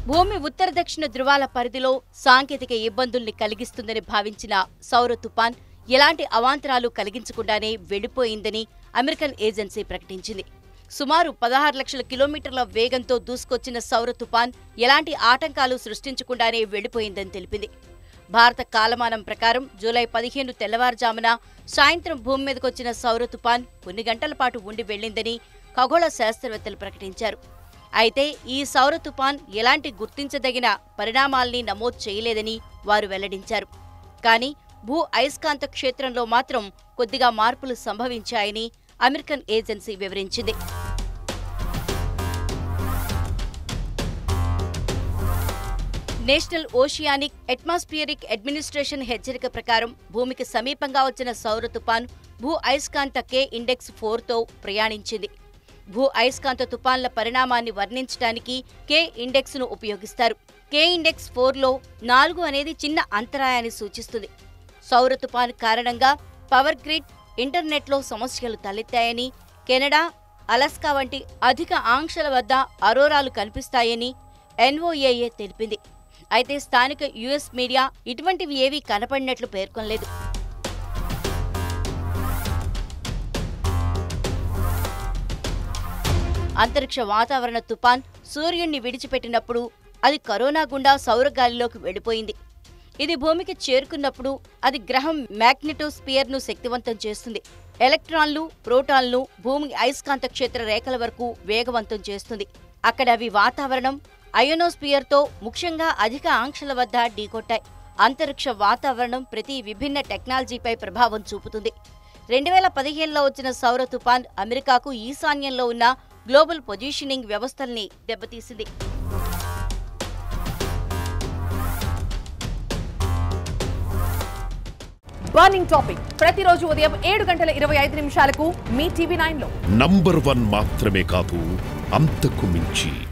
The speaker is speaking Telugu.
భూమి ఉత్తర దక్షిణ ధృవాల పరిధిలో సాంకేతిక ఇబ్బందుల్ని కలిగిస్తుందని భావించిన సౌర తుపాన్ ఎలాంటి అవాంతరాలు కలిగించకుండానే వెళ్లిపోయిందని అమెరికన్ ఏజెన్సీ ప్రకటించింది సుమారు పదహారు లక్షల కిలోమీటర్ల వేగంతో దూసుకొచ్చిన సౌర తుపాన్ ఎలాంటి ఆటంకాలు సృష్టించకుండానే వెళ్లిపోయిందని తెలిపింది భారత కాలమానం ప్రకారం జూలై పదిహేను తెల్లవారుజామున సాయంత్రం భూమి మీదకొచ్చిన సౌర తుపాన్ కొన్ని గంటల పాటు ఉండి వెళ్లిందని ఖగోళ శాస్త్రవేత్తలు ప్రకటించారు అయితే ఈ సౌర తుపాన్ ఎలాంటి గుర్తించదగిన పరిణామాల్ని నమోదు చేయలేదని వారు వెల్లడించారు కానీ భూ అయస్కాంత క్షేత్రంలో మాత్రం కొద్దిగా మార్పులు సంభవించాయని అమెరికన్ ఏజెన్సీ వివరించింది నేషనల్ ఓషియానిక్ అట్మాస్ఫియరిక్ అడ్మినిస్ట్రేషన్ హెచ్చరిక ప్రకారం భూమికి సమీపంగా వచ్చిన సౌర తుపాన్ భూ అయస్కాంత కే ఇండెక్స్ ఫోర్తో ప్రయాణించింది భూ అయస్కాంత తుపాన్ల పరిణామాన్ని వర్ణించడానికి కే ఇండెక్స్ ను ఉపయోగిస్తారు కే ఇండెక్స్ ఫోర్లో నాలుగు అనేది చిన్న అంతరాయాన్ని సూచిస్తుంది సౌర తుపాను కారణంగా పవర్ గ్రిడ్ ఇంటర్నెట్లో సమస్యలు తలెత్తాయని కెనడా అలస్కా వంటి అధిక ఆంక్షల వద్ద అరోరాలు కనిపిస్తాయని ఎన్ఓఏఏ తెలిపింది అయితే స్థానిక యుఎస్ మీడియా ఇటువంటివి ఏవీ కనపడినట్లు పేర్కొనలేదు అంతరిక్ష వాతావరణ తుపాన్ సూర్యుణ్ణి విడిచిపెట్టినప్పుడు అది కరోనా గుండా సౌరగాలిలోకి వెళ్ళిపోయింది ఇది భూమికి చేరుకున్నప్పుడు అది గ్రహం మ్యాగ్నెటోస్పియర్ను శక్తివంతం చేస్తుంది ఎలక్ట్రాన్లు ప్రోటాన్లు భూమి అయస్కాంత క్షేత్ర రేఖల వరకు వేగవంతం చేస్తుంది అక్కడ అవి వాతావరణం అయోనోస్పియర్తో ముఖ్యంగా అధిక ఆంక్షల వద్ద ఢీకొట్టాయి అంతరిక్ష వాతావరణం ప్రతి విభిన్న టెక్నాలజీపై ప్రభావం చూపుతుంది రెండు వేల పదిహేనులో వచ్చిన సౌర తుపాన్ అమెరికాకు ఈశాన్యంలో ఉన్న గ్లోబల్ పొజిషనింగ్ వ్యవస్థల్ని దెబ్బతీసింది బర్నింగ్ టాపిక్ ప్రతిరోజు ఉదయం ఏడు గంటల ఇరవై ఐదు నిమిషాలకు మీ టీవీ నైన్ లో నంబర్ వన్ మాత్రమే కాదు అంతకు మించి